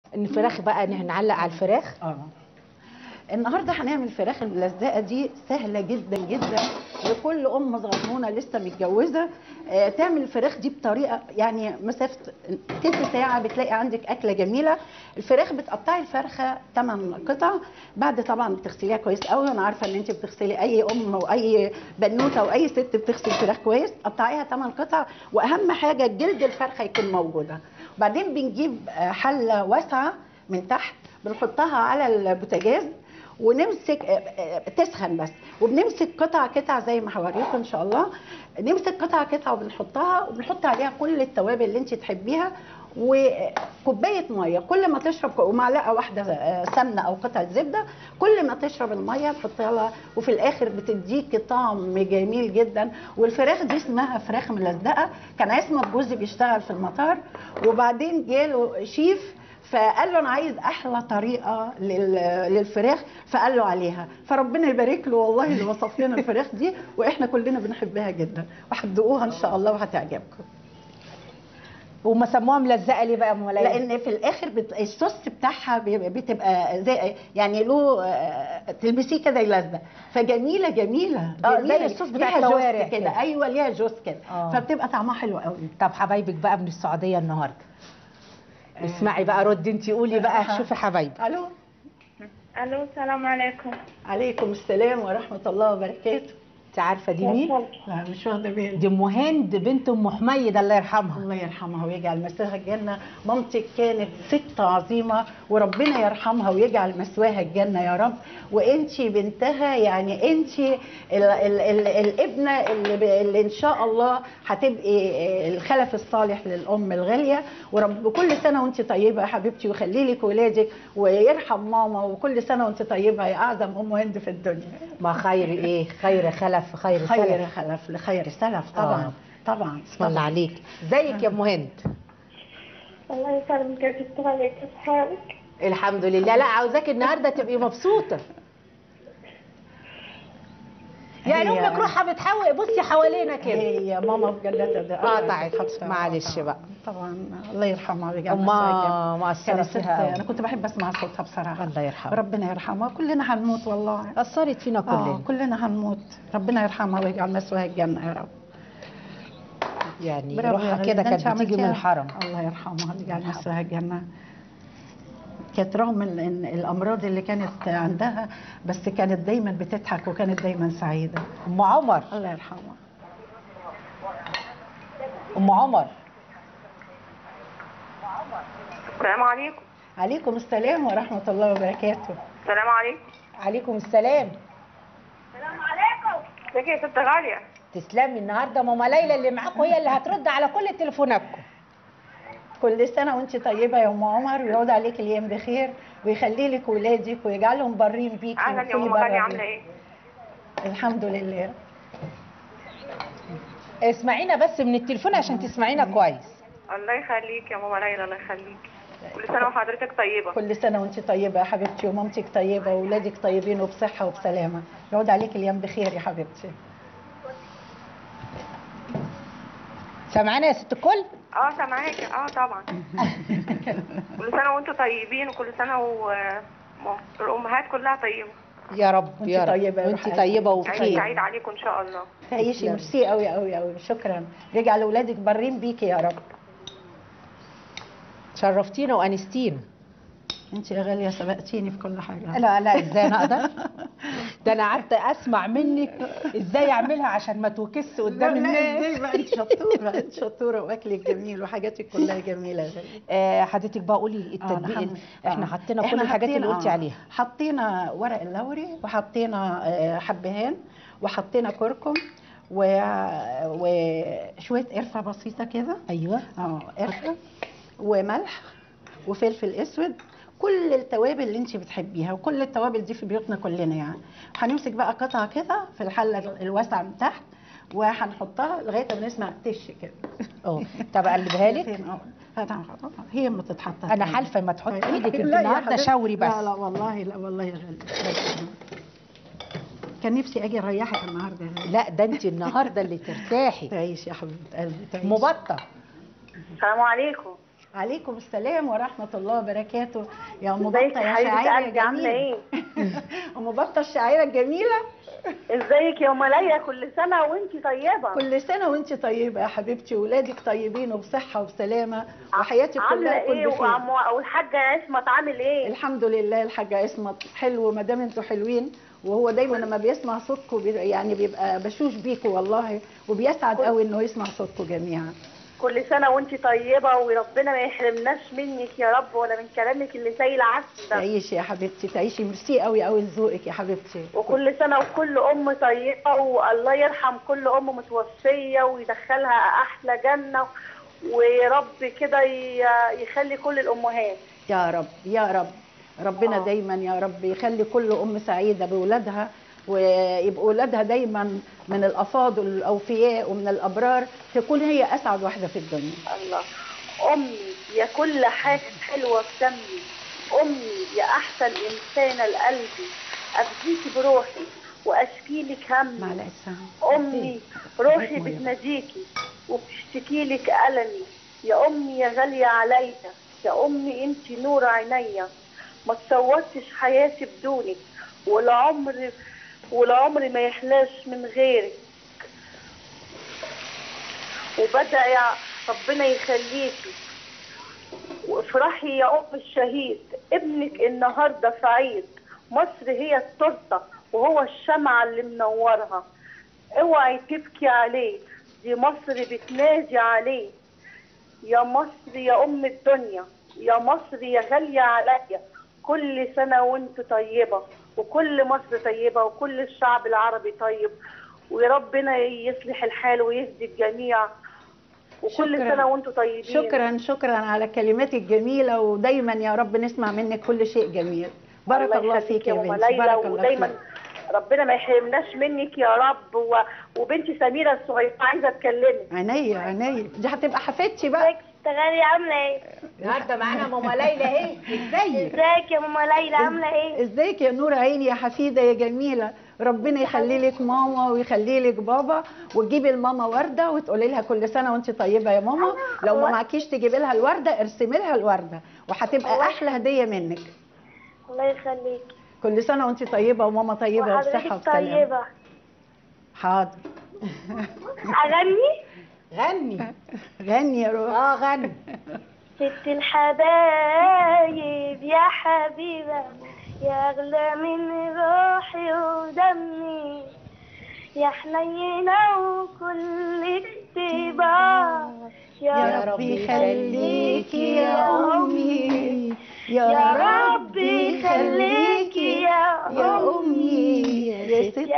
الفراخ بقى نعلق على الفراخ اه النهارده هنعمل الفراخ الملزقه دي سهله جدا جدا لكل ام صغنونه لسه متجوزه آه تعمل الفراخ دي بطريقه يعني مسافه تلت ساعه بتلاقي عندك اكله جميله الفراخ بتقطعي الفرخه 8 قطع بعد طبعا بتغسليها كويس قوي وانا عارفه ان انت بتغسلي اي ام واي بنوته واي ست بتغسل فراخ كويس قطعيها 8 قطع واهم حاجه جلد الفرخه يكون موجوده وبعدين بنجيب آه، حله واسعه من تحت بنحطها على البوتاجاز ونمسك آه، آه، تسخن بس وبنمسك قطع قطع زي ما هوريكم ان شاء الله نمسك قطع قطع وبنحطها وبنحط عليها كل التوابل اللي انت تحبيها وكوبايه ميه كل ما تشرب ومعلقه واحده آه، سمنه او قطعه زبده كل ما تشرب الميه تحطيها لها وفي الاخر بتديكي طعم جميل جدا والفراخ دي اسمها فراخ ملزقه كان عصمت جوزي بيشتغل في المطار وبعدين جاله شيف فقال له انا عايز احلى طريقه لل- للفراخ فقال له عليها فربنا يبارك له والله اللي وصف لنا الفراخ دي واحنا كلنا بنحبها جدا وهتدوقوها ان شاء الله وهتعجبكم وما سموها ملزقه ليه بقى يا ام ليلى؟ لان في الاخر بت... الصوص بتاعها بي- بتبقى زي يعني له آه، تلبسيه كده يلزق فجميله جميله آه، زي جميلة. الصوص بتاع ليها جوز الكوارع كده كده. ايوه ليها جوز كده آه. فبتبقى طعمها حلو قوي طب حبايبك بقى من السعوديه النهارده اسمعي بقى ردي انت قولي بقى شوفي حبايبك الو الو السلام عليكم عليكم السلام ورحمه الله وبركاته انت عارفه دي مين؟ لا مش واخده بالي دي ام هند بنت ام حميد الله يرحمها الله يرحمها ويجعل مسواها الجنة مامتك كانت ست عظيمة وربنا يرحمها ويجعل مسواها الجنة يا رب وانتي بنتها يعني انتي ال ال ال الابنة اللي, ب- اللي ان شاء الله هتبقي الخلف الصالح للأم الغالية ورب كل سنة وانتي طيبة يا حبيبتي ويخلي لك ولادك ويرحم ماما وكل سنة وانتي طيبة يا أعظم أم هند في الدنيا ما خير ايه خير خلف خير خير سلف خلف لخير سلف طبعا آه. طبعا اسم الله عليك ازيك يا ام هند الله يسلمك يا ست غالية كيف حالك؟ الحمد لله لا عاوزاك النهارده تبقي مبسوطه يعني هي- امك روحها بتحوق بصي حوالينا كده هي ماما في جنتها ده قطعت. حبسها. معلش طبعاً. بقى. طبعا الله يرحمها ويجعل أما مساها الجنة. مقصرة كانت ست فيها أوي. انا كنت بحب اسمع صوتها بصراحه الله يرحمها ربنا يرحمها كلنا هنموت والله اثرت فينا آه كلنا كلنا هنموت ربنا يرحمها ويجعل مسواها الجنه يا رب يعني برافو يا روحها غالية. كده ده كانت أنت بتيجي من عملتيها. الحرم الله يرحمها ويجعل مسواها الجنه كانت رغم ال- إن الامراض اللي كانت عندها بس كانت دايما بتضحك وكانت دايما سعيده ام عمر الله يرحمها ام عمر السلام عليكم عليكم السلام ورحمه الله وبركاته السلام عليكم عليكم السلام السلام عليكم ازيك يا ست غالية؟ تسلمي النهارده ماما ليلى اللي معاكم هي اللي هترد على كل تليفوناتكم كل سنه وانت طيبه يا ام عمر ويعود عليك الايام بخير ويخلي لك ولادك ويجعلهم بارين بيكي اهلا يا وكوني ام غالية برة عاملة بيهم. ايه؟ الحمد لله اسمعينا بس من التليفون عشان تسمعينا كويس الله يخليك يا ماما ليلى الله يخليك كل سنة وحضرتك طيبة كل سنه وانت طيبه يا حبيبتي ومامتك طيبه واولادك طيبين وبصحه وبسلامه يعود عليك الايام بخير يا حبيبتي سامعانا يا ست الكل اه سامعاك اه طبعا كل سنة وانتم طيبين وكل سنة و م- الأمهات كلها طيبة يا رب وانت يا رب طيبة يا وانت روح طيبه عيد وبخير سعيد عليكم إن شاء الله تعيشي ميرسي قوي قوي قوي شكرا يجعل اولادك بارين بيكي يا رب شرفتينا وانستينا انت يا غاليه سبقتيني في كل حاجه لا لا ازاي انا اقدر ده انا قعدت اسمع منك ازاي اعملها عشان ما توكس قدام لا، لا، الناس ازاي بقى انت شطوره انت شطوره واكلك جميل وحاجاتك كلها جميله يا غاليه آه حضرتك بقى قولي آه، التطبيق الحمد- احنا آه. حطينا كل إحنا الحاجات اللي حطينا- قلتي آه، عليها حطينا ورق اللوري وحطينا آه، حبهان وحطينا كركم و... وشويه قرفه بسيطه كده ايوه اه قرفه وملح وفلفل اسود كل التوابل اللي انت بتحبيها وكل التوابل دي في بيوتنا كلنا يعني هنمسك بقى قطعه كده في الحله الواسعه من تحت وهنحطها لغايه ما نسمع تش كده اه طب اقلبها لك فين؟ اه هاتها- هي ما تتحط انا حالفه ما تحطي ايدك انت لا يا النهارده حبيبتي. شاوري بس لا لا والله لا والله يا غالي كان نفسي اجي اريحك النهارده يا غالي لا ده انت النهارده اللي ترتاحي تعيش يا حبيبه قلبي تعيش مبطه السلام عليكم عليكم السلام ورحمه الله وبركاته يا ام ازيك بطه يا يا حبيبه شاعره قلبي عامله جميله ايه؟ ام بطه الشاعره الجميله ازيك يا ام ليلى كل سنه وانت طيبه كل سنه وانت طيبه يا حبيبتي ولادك طيبين وبصحه وبسلامه وحياتك عامله كلها ايه كل خير وعم والحاجه عصمت عامل ايه؟ الحمد لله الحاجة اسمت حلو ما دام انتوا حلوين وهو دايما لما بيسمع صوتكم بي- يعني بيبقى بشوش بيكم والله وبيسعد قوي انه يسمع صوتكم جميعا كل سنه وانت طيبه وربنا ما يحرمناش منك يا رب ولا من كلامك اللي زي العسل ده تعيشي يا حبيبتي تعيشي ميرسي قوي قوي لذوقك يا حبيبتي وكل سنه وكل ام طيبه والله يرحم كل ام متوفيه ويدخلها احلى جنه ورب كده ي- يخلي كل الامهات يا رب يا رب ربنا آه. دايما يا رب يخلي كل ام سعيده باولادها ويبقوا اولادها دايما من الافاضل الاوفياء ومن الابرار تكون هي اسعد واحده في الدنيا الله امي يا كل حاجه حلوه في دمي امي يا احسن انسانه لقلبي افديكي بروحي واشكي لك همي معلقه ساعه امي روحي بتناديكي وبتشتكي لك المي يا امي يا غاليه عليا يا امي انت نور عينيا ما تصورتش حياتي بدونك والعمر والعمر ما يحلاش من غيرك وبدأ يا ربنا يخليكي وافرحي يا ام الشهيد ابنك النهارده في عيد مصر هي التورته وهو الشمعة اللي منورها اوعي تبكي عليه دي مصر بتنادي عليه يا مصر يا ام الدنيا يا مصر يا غالية عليا كل سنة وانت طيبة وكل مصر طيبة وكل الشعب العربي طيب ويا ربنا يصلح الحال ويهدي الجميع وكل شكراً. سنة وانتم طيبين شكرا شكرا على كلماتك الجميله ودايما يا رب نسمع منك كل شيء جميل بارك الله يخليك فيك يا أم بنتي ليلى بارك الله ودايما فيك ربنا ما يحرمناش منك يا رب و... وبنتي سميرة الصغيرة عايزة اتكلمك عينيا عينيا دي هتبقى حفيدتي بقى تغالي عاملة ايه؟ النهارده معانا ماما ليلى اهي ازيك ازيك يا ماما ليلى عاملة ايه؟ ازيك يا نور عيني يا حفيده يا جميله ربنا يخلي لك ماما ويخلي لك بابا وتجيبي لماما ورده وتقولي لها كل سنه وانت طيبه يا ماما لو ما معكيش تجيبي لها الورده ارسمي لها الورده وهتبقى احلى هديه منك الله يخليك كل سنه وانت طيبه وماما طيبه وبصحه وحضرتك وسلامه طيبة حاضر أغني؟ غني غني يا روح اه غني ست الحبايب يا حبيبة يا أغلى من روحي ودمي يا حنينة وكل اكتبار يا رب ربي يخليكي يا امي يا يا رب ربي يخليكي يا يا امي يا ست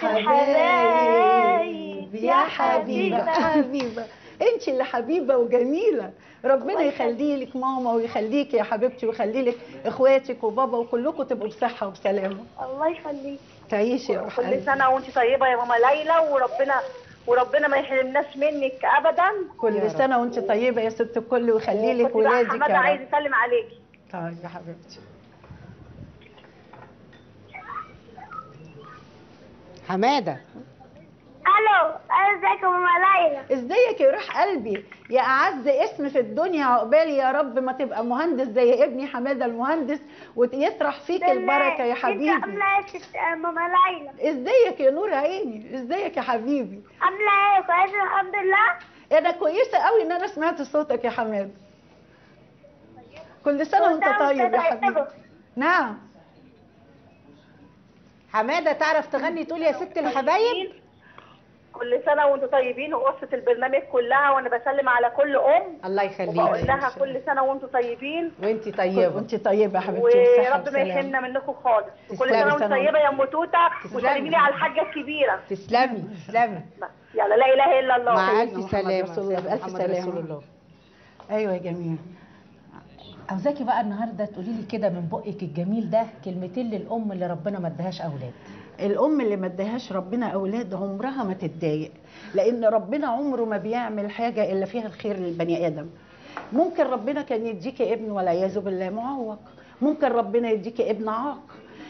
الحبايب يا حبيبه حبيبه انت اللي حبيبه وجميله ربنا يخلي لك ماما ويخليك يا حبيبتي ويخلي لك اخواتك وبابا وكلكم تبقوا بصحه وسلامه الله يخليك تعيشي يا روح كل قلبي. سنة وانت طيبة يا ماما ليلى وربنا وربنا ما يحرمناش منك ابدا كل سنه وانت طيبه يا ست الكل ويخلي لك كنت بقى ولادك حماده يا عايز رب يسلم عليكي طيب يا حبيبتي حماده الو ازيك يا ماما ليلى ازيك يا روح قلبي يا اعز اسم في الدنيا عقبالي يا رب ما تبقى مهندس زي ابني حماده المهندس ويطرح فيك البركه يا حبيبي انت عامله ايه يا ست- آه، ماما ليلى ازيك يا نور عيني ازيك يا حبيبي عامله ايه كويسه الحمد لله انا كويسه قوي ان انا سمعت صوتك يا حماد كل سنه وانت كل سنة طيب وأنت يا طيب. حبيبي نعم حماده تعرف تغني تقول يا ست الحبايب كل سنة وانتم طيبين وقصة البرنامج كلها وانا بسلم على كل ام الله وبقول يخليك لها كل سنة وانتم طيبين وانت طيب طيبه وانت طيبه يا حبيبتي وبصحه ورب ما وسلامه يحرمنا منكم خالص كل تسلمي سنة وانتم سنة طيبة يا ام توته تسلمي. وسلمي لي على الحاجة الكبيرة تسلمي تسلمي يلا لا اله الا الله مع سيدنا الف محمد سلامه رسول الله، بألف محمد سلامة. رسول الله ايوه يا جميل عاوزاكي بقى النهارده تقولي لي كده من بقك الجميل ده كلمتين للام اللي ربنا ما ادهاش اولاد الام اللي ما ادهاش ربنا اولاد عمرها ما تتضايق لان ربنا عمره ما بيعمل حاجه الا فيها الخير للبني ادم ممكن ربنا كان يديكي ابن والعياذ بالله معوق ممكن ربنا يديكي ابن عاق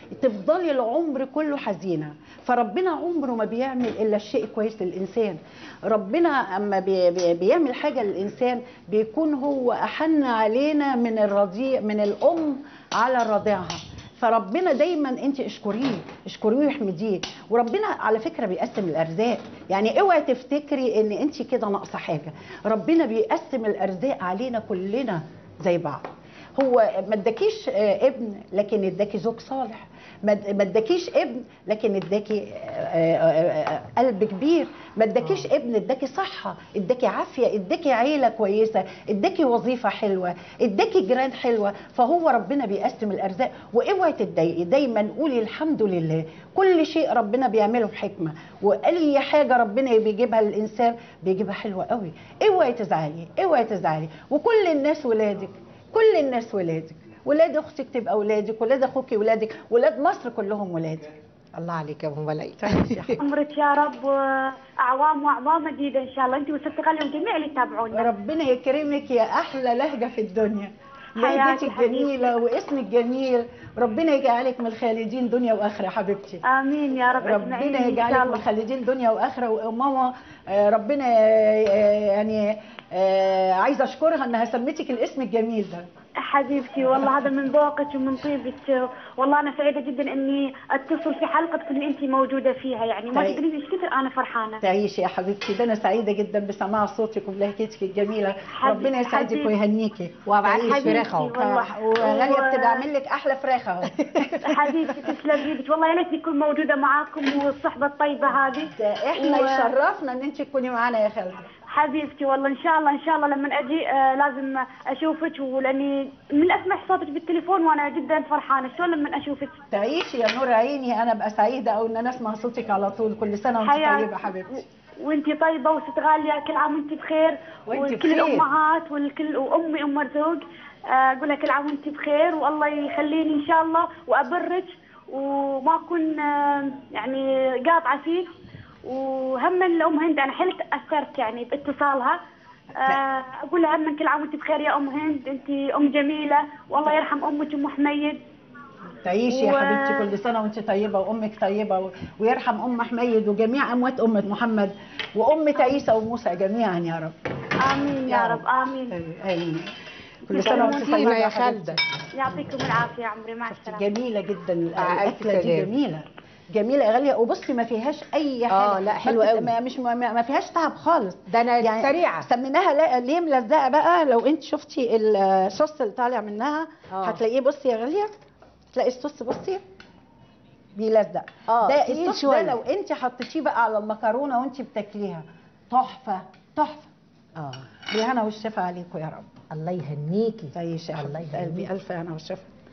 تفضلي العمر كله حزينه فربنا عمره ما بيعمل الا الشيء كويس للانسان ربنا اما بي بي بيعمل حاجه للانسان بيكون هو احن علينا من الرضيع من الام على رضيعها فربنا دايما انت اشكريه اشكريه واحمديه وربنا على فكره بيقسم الارزاق يعني اوعي تفتكري ان انت كده ناقصه حاجه ربنا بيقسم الارزاق علينا كلنا زي بعض هو ما اداكيش آه، ابن لكن اداكي زوج صالح ما ما اداكيش ابن لكن اداكي آه، آه، آه، قلب كبير ما اداكيش ابن اداكي صحه اداكي عافيه اداكي عيله كويسه اداكي وظيفه حلوه اداكي جيران حلوه فهو ربنا بيقسم الارزاق واوعي تتضايقي دايما قولي الحمد لله كل شيء ربنا بيعمله بحكمه واي حاجه ربنا بيجيبها للانسان بيجيبها حلوه قوي اوعي تزعلي اوعي تزعلي وكل الناس ولادك كل الناس ولادك ولاد اختك تبقى ولادك ولاد اخوك ولادك ولاد مصر كلهم ولادك الله عليك يا ام ملايك عمرك يا رب واعوام واعوام مديده ان شاء الله انت وست غاليه وجميع اللي يتابعونا ربنا يكرمك يا احلى لهجه في الدنيا حياتي لهجتك جميله واسمك جميل ربنا يجعلك من الخالدين دنيا واخره حبيبتي امين يا رب ربنا أجمعين ان يجعلك شاء من الله الخالدين دنيا واخره وماما آه، ربنا آه، يعني آه، عايزه اشكرها انها سمتك الاسم الجميل ده حبيبتي والله هذا من ذوقك ومن طيبك والله انا سعيده جدا اني اتصل في حلقتك اللي انت موجوده فيها يعني ما طيب. تدري ايش كثر انا فرحانه تعيشي يا حبيبتي ده انا سعيده جدا بسماع صوتك وبلهجتك الجميله حبيبي- ربنا يسعدك حبيبي. ويهنيكي وابعت لك حبيبتي فراخ اهو والله. وغاليه و- بتبقى عامل لك احلى فراخ اهو حبيبتي تسلم ايدك والله يا ليتني اكون موجوده معاكم والصحبه الطيبه هذه ده احنا و- يشرفنا ان انت تكوني معانا يا خالتي حبيبتي والله ان شاء الله ان شاء الله لما اجي آه لازم اشوفك ولاني من اسمع صوتك بالتليفون وانا جدا فرحانه شلون لما اشوفك تعيشي يا نور عيني انا ابقى سعيده او ان انا اسمع صوتك على طول كل سنه وانت حياة طيبه حبيبتي وانتي طيبه وست غاليه كل عام وانت بخير وانت وكل بخير. الامهات والكل وامي ام مرزوق آه، اقول لها كل عام وانت بخير والله يخليني ان شاء الله وابرك وما اكون آه، يعني قاطعه فيك وهم الام هند انا حلت اثرت يعني باتصالها آه، اقول لها هم كل عام وانت بخير يا ام هند انت ام جميله والله يرحم امك ام حميد تعيشي يا و- حبيبتي كل سنه وانت طيبه وامك طيبه و... ويرحم ام حميد وجميع اموات امه محمد وام عيسى وموسى جميعا يا رب امين يا رب امين امين كل سنه وانت نسيمة طيبه يا حبيبتي. خالده يعطيكم العافيه يا عمري مع السلامه جميله جدا مع ألف الاكله دي سلامة. جميله جميله يا غاليه وبصي ما فيهاش اي حاجه آه، لا، ما حلوة بت- قوي. ما مش ما, ما فيهاش تعب خالص ده انا سريعه سميناها لا- ليه ملزقه بقى لو انت شفتي الصوص اللي طالع منها آه. هتلاقيه بصي يا غاليه تلاقي الصوص بصي بيلزق آه، ده تقيل الصوص شوية. ده لو انت حطيتيه بقى على المكرونه وانت بتاكليها تحفه تحفه اه بالهنا والشفا عليكم يا رب الله يهنيكي تعيشي يا الله حبيبه قلبي يهنيك. الف هنا والشفا